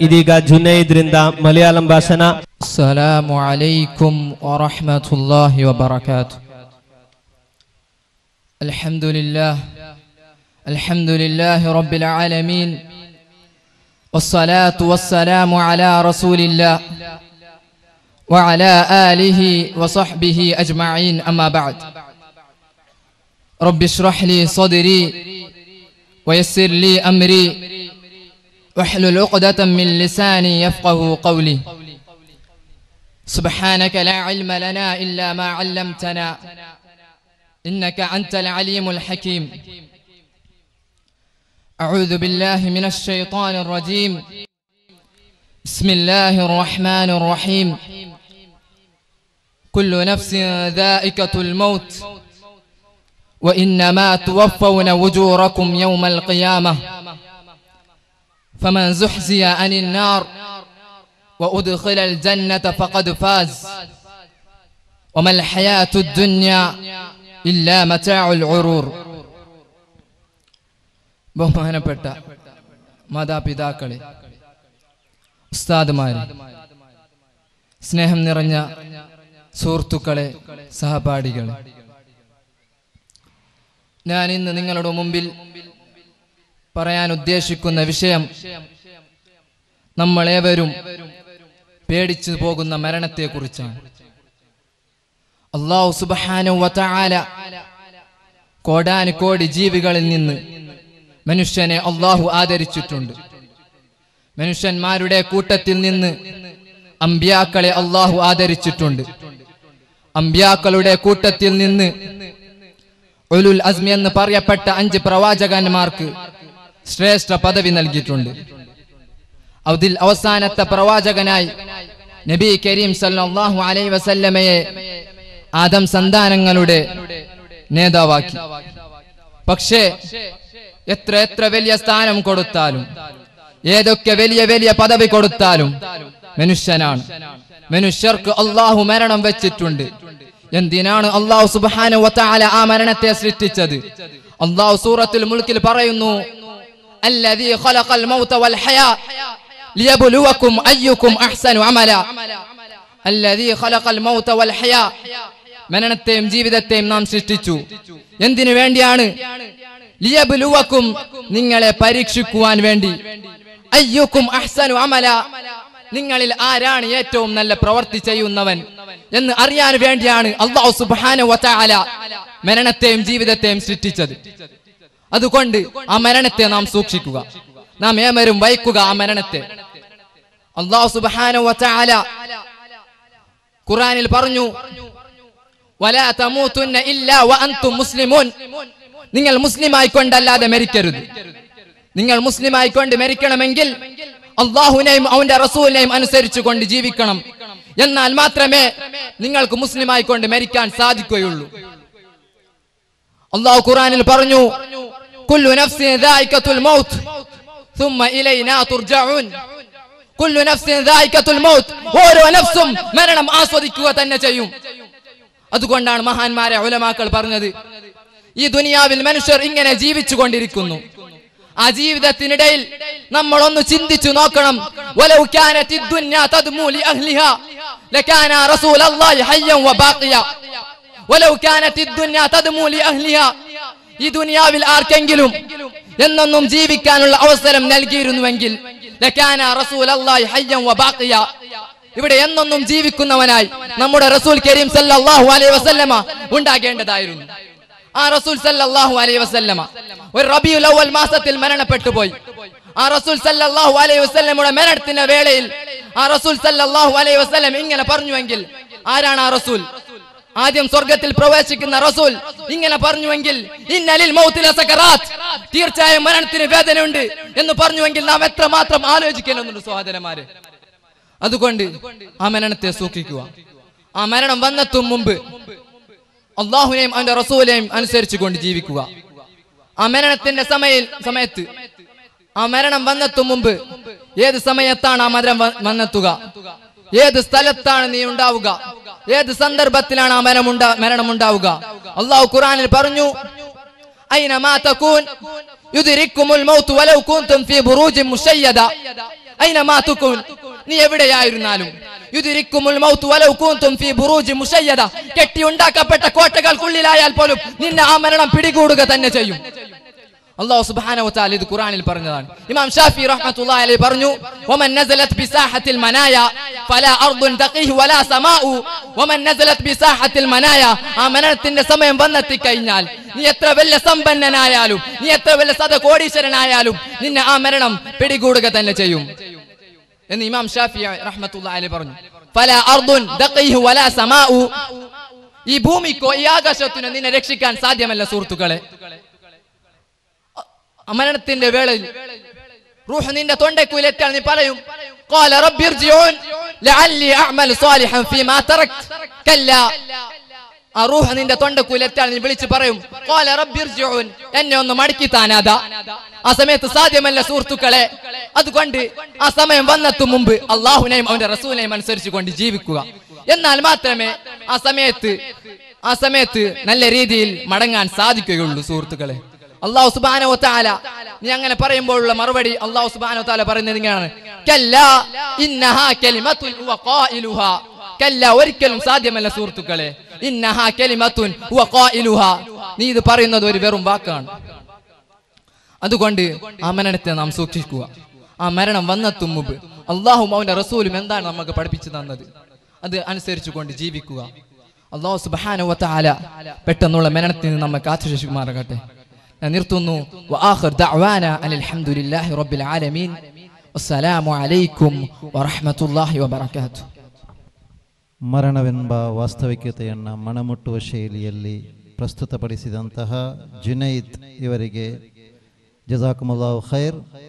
ಇದೀಗ ಜುನೈದ್ರಿಂದ ಮಲಯಾಳಂ ಭಾಷಣ السلام عليكم ورحمة الله وبركاته الحمد لله الحمد لله رب العالمين والصلاة والسلام على رسول الله وعلى آله وصحبه أجمعين أما بعد رب اشرح لي صدري ويسر لي أمري واحلل عقدة من لساني يفقه قولي سبحانك لا علم لنا إلا ما علمتنا إنك أنت العليم الحكيم أعوذ بالله من الشيطان الرجيم بسم الله الرحمن الرحيم كل نفس ذائقة الموت وإنما توفون وجوركم يوم القيامة فمن زحزي عن النار وأدخل الجنة فقد فاز وما الحياة الدنيا إلا متاع العرور ബഹുമാനപ്പെട്ട മാതാപിതാക്കളെ ഉസ്താദുമാരെ സ്നേഹം നിറഞ്ഞ സുഹൃത്തുക്കളെ സഹപാഠികളെ ഞാൻ ഇന്ന് നിങ്ങളുടെ മുമ്പിൽ പറയാൻ ഉദ്ദേശിക്കുന്ന വിഷയം നമ്മളേവരും പേടിച്ചു പോകുന്ന മരണത്തെക്കുറിച്ചാണ് അള്ളാഹു സുബാനു വല കോടാനുകോടി ജീവികളിൽ നിന്ന് മനുഷ്യനെ അള്ളാഹു ആദരിച്ചിട്ടുണ്ട് മനുഷ്യന്മാരുടെ കൂട്ടത്തിൽ നിന്ന് അമ്പ്യാക്കളെ അള്ളാഹു ആദരിച്ചിട്ടുണ്ട് അമ്പ്യാക്കളുടെ കൂട്ടത്തിൽ നിന്ന് ഉലുൽ അസ്മി എന്ന് പറയപ്പെട്ട അഞ്ച് പ്രവാചകന്മാർക്ക് ശ്രേഷ്ഠ പദവി നൽകിയിട്ടുണ്ട് അതിൽ അവസാനത്തെ പ്രവാചകനായി നബി കരീം സല്ലല്ലാഹു അലൈഹി വസല്ലമയെ ആദം സന്താനങ്ങളുടെ നേതാവാക്കി പക്ഷേ എത്ര എത്ര വലിയ സ്ഥാനം കൊടുത്താലും ഏതൊക്കെ വലിയ വലിയ പദവി കൊടുത്താലും മനുഷ്യനാണ് മനുഷ്യർക്ക് അള്ളാഹു മരണം വെച്ചിട്ടുണ്ട് എന്തിനാണ് അള്ളാഹു സുബാനു വത്താല ആ മരണത്തെ സൃഷ്ടിച്ചത് അള്ളാഹു സൂറത്തിൽ മുൾക്കിൽ പറയുന്നു الذي خلق الموت والحياة ليبلوكم أيكم أحسن عملا الذي خلق الموت والحياة മരണത്തെയും ജീവിതത്തെയും നാം സൃഷ്ടിച്ചു എന്തിനു വേണ്ടിയാണ് ലിയബുലുവക്കും നിങ്ങളെ പരീക്ഷിക്കുവാൻ വേണ്ടി അയ്യുക്കും അഹ്സനു അമല നിങ്ങളിൽ ആരാണ് ഏറ്റവും നല്ല പ്രവൃത്തി ചെയ്യുന്നവൻ എന്ന് അറിയാൻ വേണ്ടിയാണ് അള്ളാഹു സുബ്ഹാനഹു വതആല മരണത്തെയും ജീവിതത്തെയും സൃഷ്ടിച്ചത് അതുകൊണ്ട് ആ മരണത്തെ നാം സൂക്ഷിക്കുക നാം ഏവരും വയ്ക്കുക ആ മരണത്തെ അള്ളാഹു സുബ്ഹാനഹു വതആല ഖുർആനിൽ പറഞ്ഞു വലാ തമൂതുന്ന ഇല്ലാ വഅൻതും മുസ്ലിമൂൻ നിങ്ങൾ മുസ്ലിം ആയിക്കൊണ്ടല്ലാതെ മരിക്കരുത് നിങ്ങൾ മുസ്ലിം ആയിക്കൊണ്ട് മരിക്കണമെങ്കിൽ അള്ളാഹുവിനെയും അവന്റെ റസൂലിനെയും അനുസരിച്ചു കൊണ്ട് ജീവിക്കണം എന്നാൽ മാത്രമേ നിങ്ങൾക്ക് മുസ്ലിം ആയിക്കൊണ്ട് മരിക്കാൻ സാധിക്കുകയുള്ളൂ അള്ളാഹു ഖുറാനിൽ പറഞ്ഞു കുല്ലു നഫ്സിൻ ദായികത്തുൽ മൗത്ത് ثم ഇലൈനാ തുർജഊൻ കുല്ലു നഫ്സിൻ ദായികത്തുൽ മൗത്ത് ഓരോ നഫ്സും മരണം ആസ്വദിക്കുക തന്നെ ചെയ്യും അതുകൊണ്ടാണ് മഹാന്മാരെ ഉലമാക്കൾ പറഞ്ഞത് ഈ ദുനിയാവിൽ മനുഷ്യർ ഇങ്ങനെ ജീവിച്ചു കൊണ്ടിരിക്കുന്നു ആ ജീവിതത്തിനിടയിൽ നമ്മൾ ഒന്ന് ചിന്തിച്ചു നോക്കണം വലൗ കാനത്തി ദുനിയ തദ്മു ലിഅഹ്ലിഹാ ലകാന റസൂലല്ലാഹി ഹയ്യൻ വബാഖിയ വലൗ കാനത്തി ദുനിയ തദ്മു ലിഅഹ്ലിഹാ ഈ ദുനിയാവിൽ ആർക്കെങ്കിലും എന്നൊന്നും ജീവിക്കാനുള്ള അവസരം നൽകിയിരുന്നുവെങ്കിൽ ലകാന റസൂലല്ലാഹി ഹയ്യൻ വബാഖിയ ഇവിടെ എന്നൊന്നും ജീവിക്കുന്നവനായി നമ്മുടെ റസൂൽ കരീം സല്ലല്ലാഹു അലൈഹി വസല്ലമ ഉണ്ടാകേണ്ടതായിരുന്നു ആ റസൂൽ സല്ലല്ലാഹു അലൈഹി വസല്ലമ ഒരു റബിയുൽ അവൽ മാസത്തിൽ മരണപ്പെട്ടു പോയി ആ റസൂൽ സല്ലല്ലാഹു അലൈഹി വസല്ലമയുടെ മരണത്തിന്റെ വേളയിൽ ആ റസൂൽ സല്ലല്ലാഹു അലൈഹി വസല്ലം ഇങ്ങനെ പറഞ്ഞുവെങ്കിൽ ആരാണ് ആ റസൂൽ ആദ്യം സ്വർഗത്തിൽ പ്രവേശിക്കുന്ന റസൂൽ ഇങ്ങനെ പറഞ്ഞുവെങ്കിൽ ഇന്നലിൽ മൗത്തിലെ സക്കറാത്ത് തീർച്ചയായും മരണത്തിന് വേദനയുണ്ട് എന്ന് പറഞ്ഞുവെങ്കിൽ നാം എത്രമാത്രം ആലോചിക്കണമെന്നുണ്ട് സഹോദരന്മാരെ അതുകൊണ്ട് ആ മരണത്തെ സൂക്ഷിക്കുക ആ മരണം വന്നെത്തും മുമ്പ് അള്ളാഹുനെയും അവന്റെ റസൂലെയും അനുസരിച്ചു കൊണ്ട് ജീവിക്കുക ആ മരണത്തിന്റെ സമയ സമയത്ത് ആ മരണം വന്നെത്തും മുമ്പ് ഏത് സമയത്താണ് ആ മരണം വ- വന്നെത്തുക ഏത് സ്ഥലത്താണ് നീ ഉണ്ടാവുക ഏത് സന്ദർഭത്തിലാണ് ആ മരണം ഉണ്ടാ മരണം ഉണ്ടാവുക അള്ളാഹു ഖുറാനിൽ പറഞ്ഞു أينما تكون യുദ്രിക്കുമുൽ മൗത്ത് വലൗ കുൻതും ഫീ ബുറൂജിൻ മുശയ്യദ അയ്നമാ തുകുൻ നീ എവിടെയായിരുന്നാലും യുദ്രിക്കുമുൽ മൗത്ത് വലൗ കുൻതും ഫീ ബുറൂജിൻ മുശയ്യദ കെട്ടി ഉണ്ടാക്കപ്പെട്ട കോട്ടകൾക്കുള്ളിലായാൽ പോലും നിന്നെ ആ മരണം പിടികൂടുക തന്നെ ചെയ്യും അള്ളാഹു സുബ്ഹാനഹു വതആല ഇത് ഖുർആനിൽ പറഞ്ഞതാണ് ഇമാം ഷാഫി റഹ്മത്തുള്ളാഹി അലൈഹി പറഞ്ഞു വമൻ നസലത് ബിസാഹത്തിൽ മനായ ഫലാ അർദുൻ തഖീഹ് വലാ സമാഉ വമൻ നസലത് ബിസാഹത്തിൽ മനായ ആ മരണത്തിന്റെ സമയം വന്നെത്തി കഴിഞ്ഞാൽ നീ എത്ര വലിയ സമ്പന്നനായാലും നീ എത്ര വലിയ സദ കോടീശ്വരനായാലും നിന്നെ ആ മരണം പിടികൂടുക തന്നെ ചെയ്യും എന്ന് ഇമാം ഷാഫി റഹ്മത്തുള്ളാഹി അലൈഹി പറഞ്ഞു ഫലാ അർദുൻ തഖീഹ് വലാ സമാഉ ഈ ഭൂമിക്കോ ഈ ആകാശത്തിനോ നിന്നെ രക്ഷിക്കാൻ സാധ്യമല്ല സുഹൃത്തുക്കളെ മരണത്തിന്റെ വേളയിൽ റൂഹ് നിന്റെ തൊണ്ടക്കുയിലെത്തിയാൽ നീ പറയും قال رب ارجعون لعلي اعمل صالحا فيما تركت كلا ആ റൂഹ് നിന്റെ തൊണ്ടക്കുയിലെത്തിയാൽ നീ വിളിച്ച് പറയും قال رب ارجعون എന്നെ ഒന്ന് മടക്കി താനാതാ ആ സമയത്ത് സാധ്യമല്ല സുഹൃത്തുക്കളെ അതുകൊണ്ട് ആ സമയം വന്നെത്തും മുമ്പ് അള്ളാഹുനെയും അവന്റെ റസൂലിനെയും അനുസരിച്ച് കൊണ്ട് ജീവിക്കുക എന്നാൽ മാത്രമേ ആ സമയത്ത് ആ സമയത്ത് നല്ല രീതിയിൽ മടങ്ങാൻ സാധിക്കുകയുള്ളൂ സുഹൃത്തുക്കളെ അള്ളാഹു സുബാനോ താല നീ അങ്ങനെ പറയുമ്പോഴുള്ള മറുപടി അള്ളാഹു സുബാനോ താല പറയുന്നത് ഇങ്ങനെയാണ് കല്ലാ ഇന്നഹാ കലിമത്തുൻ ഹുവ ഖായിലുഹാ. കല്ലാ ഒരിക്കലും സാധ്യമല്ല സുഹൃത്തുക്കളെ ഇന്നഹാ കലിമത്തുൻ ഹുവ ഖായിലുഹാ. നീ ഇത് പറയുന്നത് ഒരു വെറും വാക്കാണ് അതുകൊണ്ട് ആ മരണത്തെ നാം സൂക്ഷിക്കുക ആ മരണം വന്നെത്തും മുമ്പ് അള്ളാഹും അവന്റെ റസൂലും എന്താണ് നമുക്ക് പഠിപ്പിച്ചു തന്നത് അത് അനുസരിച്ചു കൊണ്ട് ജീവിക്കുക അള്ളാഹു സുബാനുവത്താല പെട്ടെന്നുള്ള മരണത്തിൽ നിന്ന് നമ്മെ കാത്തുരക്ഷിക്കുമാറാകട്ടെ ഞാൻ നിർത്തുന്നു وآخر دعوانا أن الحمد لله رب العالمين والسلام عليكم ورحمة الله وبركاته ಮರಣವೆಂಬ ವಾಸ್ತವಿಕತೆಯನ್ನು ಮಣಮುಟ್ಟುವ ಶೈಲಿಯಲ್ಲಿ ಪ್ರಸ್ತುತಪಡಿಸಿದಂತಹ ಜುನೈದ್ ಇವರಿಗೆ ಜಜಾಕುಮುಲ್ಲಾಹು ಖೈರ್